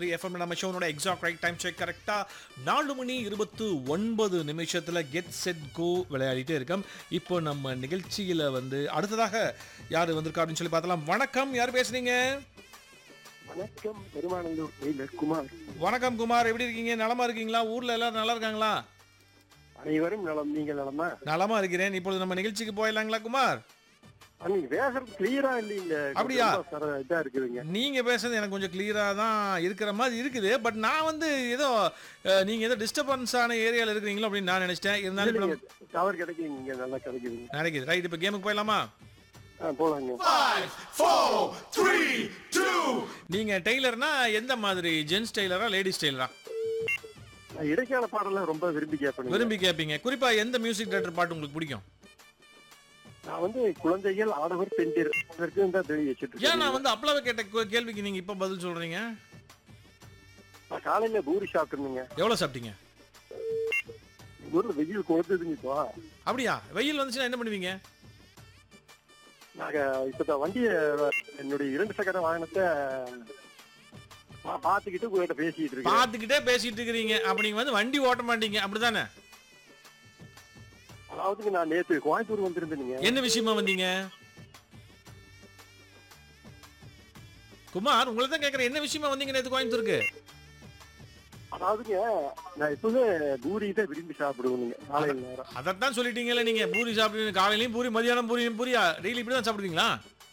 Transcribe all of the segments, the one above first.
Three F M நம்ம ஷோனோட exact right time check கரெக்டாக நாலு மணி இருபத்து ஒன்பது நிமிஷத்தில் கெட் செட் கோ விளையாடிட்டே இருக்கோம் இப்போ நம்ம நிகழ்ச்சியில் வந்து அடுத்ததாக யார் வந்திருக்கா அப்படின்னு சொல்லி பார்த்தலாம் வணக்கம் யார் பேசுறீங்க வணக்கம் பெருமானந்தூர் டெய்லர் குமார் வணக்கம் குமார் எப்படி இருக்கீங்க நலமா இருக்கீங்களா ஊர்ல எல்லாரும் நல்லா இருக்காங்களா அனைவரும் நலம் நீங்கள் நலமா நலமா இருக்கிறேன் இப்பொழுது நம்ம நிகழ்ச்சிக்கு போயிடலாங்களா குமார் ஆ, நீங்க பேசுறது கிளியரா இல்லைங்க அப்படியா? ரொம்ப சர- இதா இருக்குதுங்க நீங்க பேசுறது எனக்கு கொஞ்சம் கிளியரா தான் இருக்கிற மாதிரி இருக்குது பட் நான் வந்து ஏதோ அஹ், நீங்க ஏதோ டிஸ்டர்பன்ஸான ஏரியால இருக்கிறீங்களோ அப்படின்னு நான் நினைச்சிட்டேன் இருந்தாலும் இப்ப நம்ம- டவர் கிடைக்குங்க இங்க நல்லா கிடைக்குதுங்க நினைக்குது ரைட் இப்போ கேமுக்கு போயிடலாமா ஆ, போலாங்க நீங்க டெய்லர்னா எந்த மாதிரி ஜென்ஸ் டெய்லரா லேடிஸ் டெய்லரா நான் இடைக்கால பாடலாம் ரொம்ப விரும்பி கேட்பேன் விரும்பி கேட்பீங்க குறிப்பா எந்த மியூசிக் டேரக்டர் பாட்டு உங்களுக்கு பிடிக்கும் நான் வந்து குழந்தைகள் ஆடவர் பெண்டிர் அதற்கு தான் தெரிய வச்சுட்டு ஏன் நான் இருக்கேன் வந்து அப்பளவே கேட்ட கே- கேள்விக்கு நீங்க இப்ப பதில் சொல்றீங்க நான் காலையில பூரி சாப்பிட்டுருந்தேங்க எவ்வளவு சாப்பிட்டீங்க ஊர்ல வெயில் கொடுத்ததுங்க இப்போ அப்படியா வெயில் வந்துச்சுன்னா என்ன பண்ணுவீங்க நாங்க இப்பதான் வண்டிய என்னுடைய இரண்டு சக்கர வாகனத்தை பா- பார்த்துக்கிட்டு உங்ககிட்ட பேசிட்டு இருக்கேன் பார்த்துக்கிட்டே பேசிட்டு இருக்கிறீங்க அப்ப நீங்க வந்து வண்டி ஓட்ட மாட்டீங்க அப்படிதானே அதாவதுங்க நான் நேத்து கோயம்புத்தூர் வந்திருந்தேனுங்க என்ன விஷயமா வந்தீங்க குமார் உங்களை தான் கேட்கறேன் என்ன விஷயமா வந்தீங்க நேத்து கோயம்புத்தூருக்கு அதாவதுங்க நான் எப்பவுமே பூரி தான் விரும்பி சாப்பிடுவேனுங்க காலையில நேரம் அதைத்தான் சொல்லிட்டீங்கல்ல நீங்க பூரி சாப்பிடுவீங்க காலையிலயும் பூரி மதியானம் பூரி பூரியா டெய்லி இப்படி தான் சாப்பிடுவீங்களா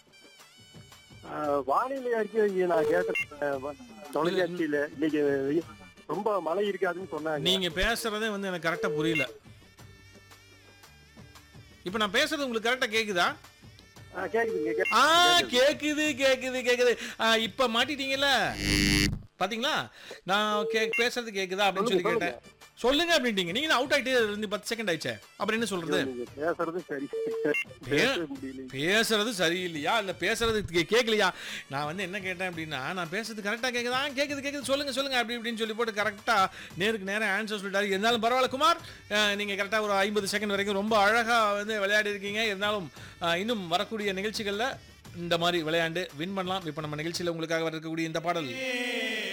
ஆஹ் வானிலை அறிக்கை நான் கேட்ட தொலைக்காட்சியில இன்னைக்கு வெயில் ரொம்ப மழை இருக்காதுன்னு சொன்னாங்க நீங்க பேசுறதே வந்து எனக்கு கரெக்டா புரியல இப்ப நான் பேசுறது உங்களுக்கு கரெக்டா கேக்குதா ஆஹ் கேக்குதுங்க கே- ஆ கேக்குது கேக்குது கேக்குது ஆ, இப்ப மாட்டிட்டீங்கல்ல பாத்தீங்களா நான் கே பேசுறது கேக்குதா அப்படின்னு சொல்லி சொல்லுங்க, கேட்டேன் சொல்லுங்க அப்படின்ட்டீங்க நீங்க அவுட் ஆயிட்டே இருந்து பத்து செகண்ட் ஆயிடுச்சே அப்புறம் என்ன சொல்றது நீங்க பேசுறது சரி பேச முடியல பேசுறது சரியில்லையா இல்ல பேசுறது கே- கேட்கலையா நான் வந்து என்ன கேட்டேன் அப்படின்னா நான் பேசுறது கரெக்டா கேக்குதா கேக்குது கேக்குது சொல்லுங்க சொல்லுங்க அப்படி இப்படின்னு சொல்லி போட்டு கரெக்டா நேருக்கு நேரம் ஆன்சர் சொல்லிட்டாரு இருந்தாலும் பரவாயில்ல குமார் அஹ், நீங்க கரெக்டா ஒரு ஐம்பது செகண்ட் வரைக்கும் ரொம்ப அழகா வந்து விளையாடி இருக்கீங்க இருந்தாலும் அஹ், இன்னும் வரக்கூடிய நிகழ்ச்சிகள்ல இந்த மாதிரி விளையாண்டு வின் பண்ணலாம் இப்போ நம்ம நிகழ்ச்சியில உங்களுக்காக இருக்கக்கூடிய இந்த பாடல்